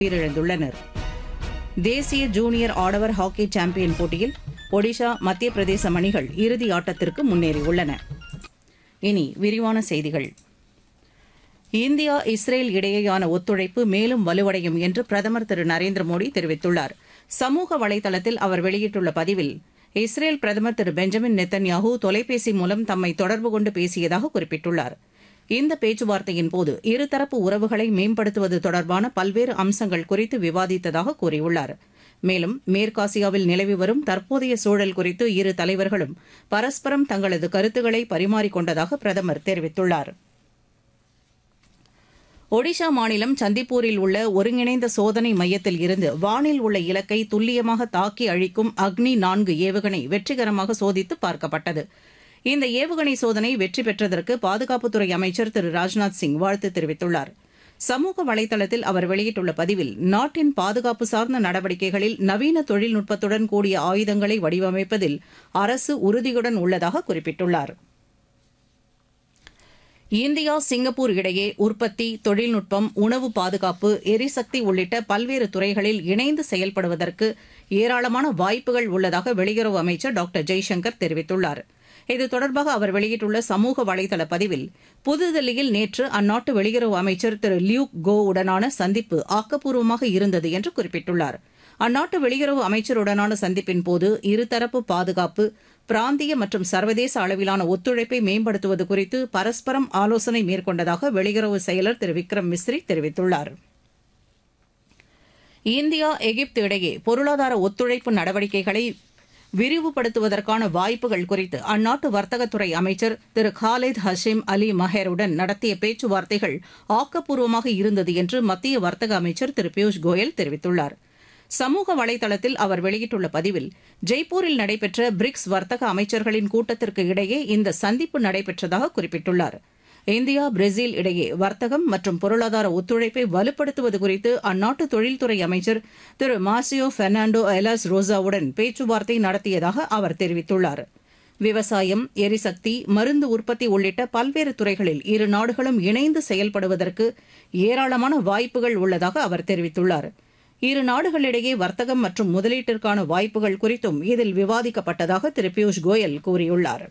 உயிரிழந்துள்ளனர் தேசிய ஜூனியர் ஆடவர் ஹாக்கி சாம்பியன் போட்டியில் ஒடிஷா மத்திய பிரதேசம் அணிகள் இறுதி ஆட்டத்திற்கு முன்னேறியுள்ளன இனி விரிவான செய்திகள் இந்தியா இஸ்ரேல் இடையேயான ஒத்துழைப்பு மேலும் வலுவடையும் என்று பிரதமர் திரு நரேந்திர மோடி தெரிவித்துள்ளார் சமூக வலைதளத்தில் அவர் வெளியிட்டுள்ள பதிவில் இஸ்ரேல் பிரதமர் திரு பெஞ்சமின் நெத்தன்யாஹூ தொலைபேசி மூலம் தம்மை தொடர்பு கொண்டு பேசியதாக குறிப்பிட்டுள்ளார் இந்த பேச்சுவார்த்தையின் போது இருதரப்பு உறவுகளை மேம்படுத்துவது தொடர்பான பல்வேறு அம்சங்கள் குறித்து விவாதித்ததாக கூறியுள்ளார் மேலும் மேற்காசியாவில் நிலவி வரும் தற்போதைய சூழல் குறித்து இரு தலைவர்களும் பரஸ்பரம் தங்களது கருத்துக்களை பரிமாறிக்கொண்டதாக பிரதமர் தெரிவித்துள்ளார் ஒடிஷா மாநிலம் சந்திப்பூரில் உள்ள ஒருங்கிணைந்த சோதனை மையத்தில் இருந்து வானில் உள்ள இலக்கை துல்லியமாக தாக்கி அழிக்கும் அக்னி நான்கு ஏவுகணை வெற்றிகரமாக சோதித்து பார்க்கப்பட்டது இந்த ஏவுகணை சோதனை வெற்றி பெற்றதற்கு பாதுகாப்புத்துறை அமைச்சர் திரு ராஜ்நாத் சிங் வாழ்த்து தெரிவித்துள்ளார் சமூக வலைதளத்தில் அவர் வெளியிட்டுள்ள பதிவில் நாட்டின் பாதுகாப்பு சார்ந்த நடவடிக்கைகளில் நவீன தொழில்நுட்பத்துடன் கூடிய ஆயுதங்களை வடிவமைப்பதில் அரசு உறுதியுடன் உள்ளதாக குறிப்பிட்டுள்ளார் இந்தியா சிங்கப்பூர் இடையே உற்பத்தி தொழில்நுட்பம் உணவு பாதுகாப்பு எரிசக்தி உள்ளிட்ட பல்வேறு துறைகளில் இணைந்து செயல்படுவதற்கு ஏராளமான வாய்ப்புகள் உள்ளதாக வெளியுறவு அமைச்சர் டாக்டர் ஜெய்சங்கர் தெரிவித்துள்ளார் இது தொடர்பாக அவர் வெளியிட்டுள்ள சமூக வலைதள பதிவில் புதுதில்லியில் நேற்று அந்நாட்டு வெளியுறவு அமைச்சர் திரு லியூக் கோ உடனான சந்திப்பு ஆக்கப்பூர்வமாக இருந்தது என்று குறிப்பிட்டுள்ளார் அந்நாட்டு வெளியுறவு அமைச்சருடனான சந்திப்பின் போது இருதரப்பு பாதுகாப்பு பிராந்திய மற்றும் சர்வதேச அளவிலான ஒத்துழைப்பை மேம்படுத்துவது குறித்து பரஸ்பரம் ஆலோசனை மேற்கொண்டதாக வெளியுறவு செயலர் திரு விக்ரம் மிஸ்ரி தெரிவித்துள்ளார் இந்தியா எகிப்து இடையே பொருளாதார ஒத்துழைப்பு நடவடிக்கைகளை விரிவுபடுத்துவதற்கான வாய்ப்புகள் குறித்து அந்நாட்டு வர்த்தகத்துறை அமைச்சர் திரு காலித் ஹஷீம் அலி மஹேருடன் நடத்திய பேச்சுவார்த்தைகள் ஆக்கப்பூர்வமாக இருந்தது என்று மத்திய வர்த்தக அமைச்சர் திரு பியூஷ் கோயல் தெரிவித்துள்ளார் சமூக வலைதளத்தில் அவர் வெளியிட்டுள்ள பதிவில் ஜெய்ப்பூரில் நடைபெற்ற பிரிக்ஸ் வர்த்தக அமைச்சர்களின் கூட்டத்திற்கு இடையே இந்த சந்திப்பு நடைபெற்றதாக குறிப்பிட்டுள்ளார் இந்தியா பிரேசில் இடையே வர்த்தகம் மற்றும் பொருளாதார ஒத்துழைப்பை வலுப்படுத்துவது குறித்து அந்நாட்டு தொழில்துறை அமைச்சர் திரு மாசியோ பெர்னாண்டோ எலாஸ் ரோசாவுடன் பேச்சுவார்த்தை நடத்தியதாக அவர் தெரிவித்துள்ளார் விவசாயம் எரிசக்தி மருந்து உற்பத்தி உள்ளிட்ட பல்வேறு துறைகளில் இரு நாடுகளும் இணைந்து செயல்படுவதற்கு ஏராளமான வாய்ப்புகள் உள்ளதாக அவர் தெரிவித்துள்ளார் இரு நாடுகளிடையே வர்த்தகம் மற்றும் முதலீட்டிற்கான வாய்ப்புகள் குறித்தும் இதில் விவாதிக்கப்பட்டதாக திரு பியூஷ் கோயல் கூறியுள்ளார்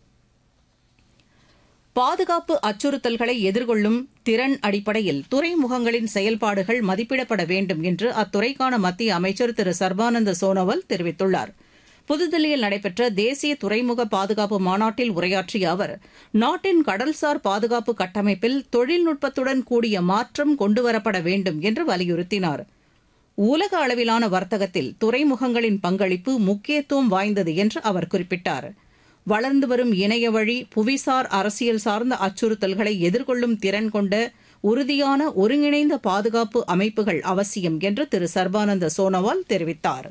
பாதுகாப்பு அச்சுறுத்தல்களை எதிர்கொள்ளும் திறன் அடிப்படையில் துறைமுகங்களின் செயல்பாடுகள் மதிப்பிடப்பட வேண்டும் என்று அத்துறைக்கான மத்திய அமைச்சர் திரு சர்பானந்த சோனோவால் தெரிவித்துள்ளார் புதுதில்லியில் நடைபெற்ற தேசிய துறைமுக பாதுகாப்பு மாநாட்டில் உரையாற்றிய அவர் நாட்டின் கடல்சார் பாதுகாப்பு கட்டமைப்பில் தொழில்நுட்பத்துடன் கூடிய மாற்றம் கொண்டுவரப்பட வேண்டும் என்று வலியுறுத்தினார் உலக அளவிலான வர்த்தகத்தில் துறைமுகங்களின் பங்களிப்பு முக்கியத்துவம் வாய்ந்தது என்று அவர் குறிப்பிட்டார் வளர்ந்து வரும் இணைய வழி புவிசார் அரசியல் சார்ந்த அச்சுறுத்தல்களை எதிர்கொள்ளும் திறன் கொண்ட உறுதியான ஒருங்கிணைந்த பாதுகாப்பு அமைப்புகள் அவசியம் என்று திரு சர்பானந்த சோனோவால் தெரிவித்தார்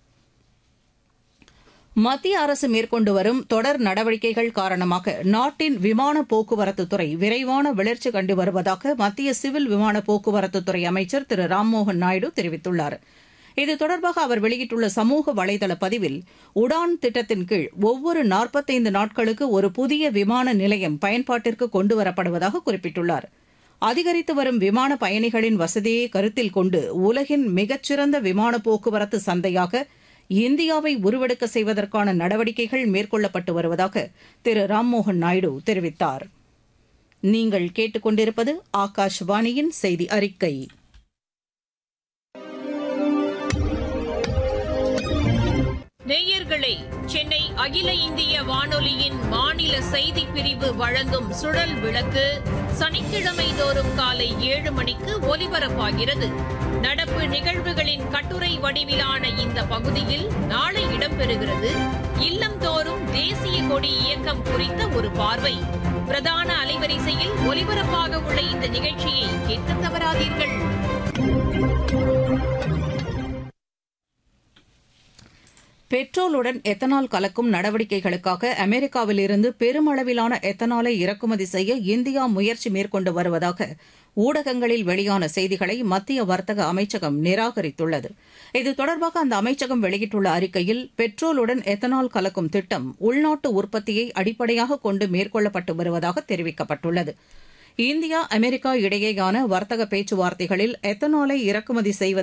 மத்திய அரசு மேற்கொண்டு வரும் தொடர் நடவடிக்கைகள் காரணமாக நாட்டின் விமான போக்குவரத்து துறை விரைவான வளர்ச்சி கண்டு வருவதாக மத்திய சிவில் விமான போக்குவரத்துத்துறை அமைச்சர் திரு ராம்மோகன் நாயுடு தெரிவித்துள்ளார் இது தொடர்பாக அவர் வெளியிட்டுள்ள சமூக வலைதள பதிவில் உடான் திட்டத்தின் கீழ் ஒவ்வொரு நாற்பத்தைந்து நாட்களுக்கு ஒரு புதிய விமான நிலையம் பயன்பாட்டிற்கு கொண்டுவரப்படுவதாக குறிப்பிட்டுள்ளார் அதிகரித்து வரும் விமான பயணிகளின் வசதியை கருத்தில் கொண்டு உலகின் மிகச்சிறந்த விமான போக்குவரத்து சந்தையாக இந்தியாவை உருவெடுக்க செய்வதற்கான நடவடிக்கைகள் மேற்கொள்ளப்பட்டு வருவதாக திரு ராம்மோகன் நாயுடு தெரிவித்தார் நீங்கள் கேட்டுக்கொண்டிருப்பது ஆகாஷ்வாணியின் செய்தி அறிக்கை நேயர்களே சென்னை அகில இந்திய வானொலியின் மாநில செய்தி பிரிவு வழங்கும் சுழல் விளக்கு சனிக்கிழமை தோறும் காலை ஏழு மணிக்கு ஒலிபரப்பாகிறது நடப்பு நிகழ்வுகளின் கட்டுரை வடிவிலான இந்த பகுதியில் நாளை இடம்பெறுகிறது இல்லந்தோறும் தேசிய கொடி இயக்கம் குறித்த ஒரு பார்வை பிரதான அலைவரிசையில் ஒலிபரப்பாக உள்ள இந்த நிகழ்ச்சியை கேட்க தவறாதீர்கள் பெட்ரோலுடன் எத்தனால் கலக்கும் நடவடிக்கைகளுக்காக அமெரிக்காவிலிருந்து பெருமளவிலான எத்தனாலை இறக்குமதி செய்ய இந்தியா முயற்சி மேற்கொண்டு வருவதாக ஊடகங்களில் வெளியான செய்திகளை மத்திய வர்த்தக அமைச்சகம் நிராகரித்துள்ளது இது தொடர்பாக அந்த அமைச்சகம் வெளியிட்டுள்ள அறிக்கையில் பெட்ரோலுடன் எத்தனால் கலக்கும் திட்டம் உள்நாட்டு உற்பத்தியை அடிப்படையாக கொண்டு மேற்கொள்ளப்பட்டு வருவதாக தெரிவிக்கப்பட்டுள்ளது இந்தியா அமெரிக்கா இடையேயான வர்த்தக பேச்சுவார்த்தைகளில் எத்தனாலை இறக்குமதி செய்வது